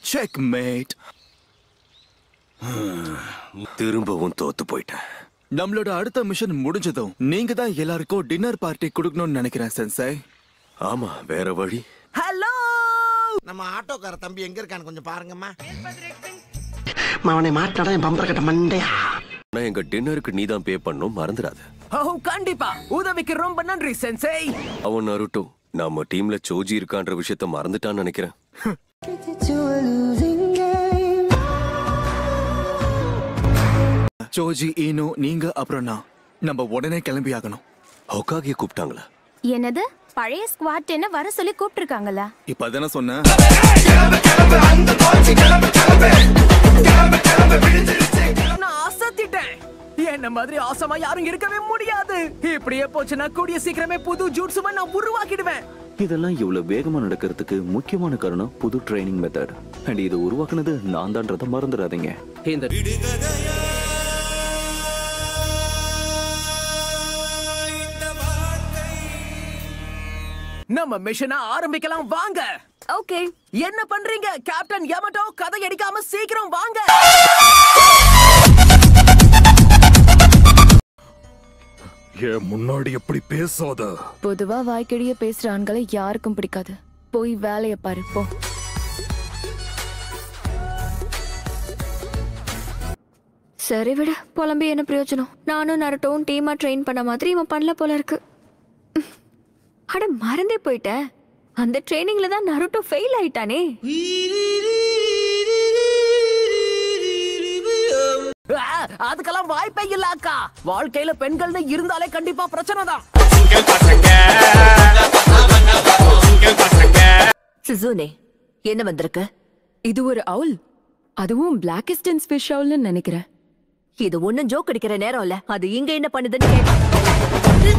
Check mat திரும்பவும் தோத்து போயிட்டேன் நம்மளோட அடுத்த மிஷன் முடிஞ்சதும் நீங்க தான் எல்லாருக்கும் டின்னர் பார்ட்டி கொடுக்கணும்னு நினைக்கிறேன் சென்சை ஆமா வேற வழி ஹலோ நம்ம ஆட்டோக்கார தம்பி எங்க இருக்கான்னு கொஞ்சம் பாருங்கம்மா அவனை மாட்டாடா என் பம்பர கட்ட மண்டையா ஆனா எங்க டின்னருக்கு நீ தான் பே பண்ணும் மறந்துடாத ஓ கண்டிப்பா உதவிக்கு ரொம்ப நன்றி சென்சை அவன் நருட்டோ நம்ம டீம்ல சோஜி இருக்கான்ற விஷயத்த மறந்துட்டான்னு நினைக்கிறேன் ஜோஜி ஈனு நீங்க அப்புறம் நான் நம்ம உடனே கிளம்பி ஆகணும் ஹொக்காகிய கூப்பிட்டாங்களா என்னது பழைய ஸ்குவாட் என்ன வர சொல்லி கூப்பிட்டுருக்காங்களா இப்ப அதானே சொன்னேன் நான் அசத்திட்டேன் என்ன மாதிரி ஆசமா யாரும் இருக்கவே முடியாது இப்படியே போச்சுன்னா கூடிய சீக்கிரமே புது ஜூட்ஸுவை நான் உருவாக்கிடுவேன் இதெல்லாம் இவ்வளவு வேகமா நடக்கிறதுக்கு முக்கியமான காரணம் புது ட்ரைனிங் மெத்தட் அண்ட் இது உருவாக்குனது நான் தான்றதை மறந்துடாதீங்க இந்த நம்ம மிஷனை ஆரம்பிக்கலாம் வாங்க ஓகே என்ன பண்றீங்க கேப்டன் யமட்டோ கதை அடிக்காம சீக்கிரம் வாங்க ஏன் முன்னாடி எப்படி பேசாத பொதுவா வாய்க்கடிய பேசுற ஆண்களை யாருக்கும் பிடிக்காது போய் வேலைய பாரு போ சரி விட புலம்பி என்ன பிரயோஜனம் நானும் நரட்டவும் டீமா ட்ரெயின் பண்ண மாதிரி இவன் பண்ணல போல இருக்கு உம். அட மறந்தே போயிட்டேன் அந்த ட்ரைனிங்ல தான் நருட்டோ ஃபெயில் ஆயிட்டானே ஆ, அதுக்கெல்லாம் வாய்ப்பே இல்ல அக்கா வாழ்க்கையில பெண்கள்னு இருந்தாலே கண்டிப்பா பிரச்சனை தான் சிசுனே என்ன வந்திருக்கு இது ஒரு அவுல் அதுவும் பிளாக்கஸ்டன்ஸ் ஃபிஷ் அவுல்னு நினைக்கிறேன் இது ஒண்ணும் ஜோக் அடிக்கிற நேரம் இல்ல அது இங்க என்ன பண்ணுதுன்னு கேட்டேன்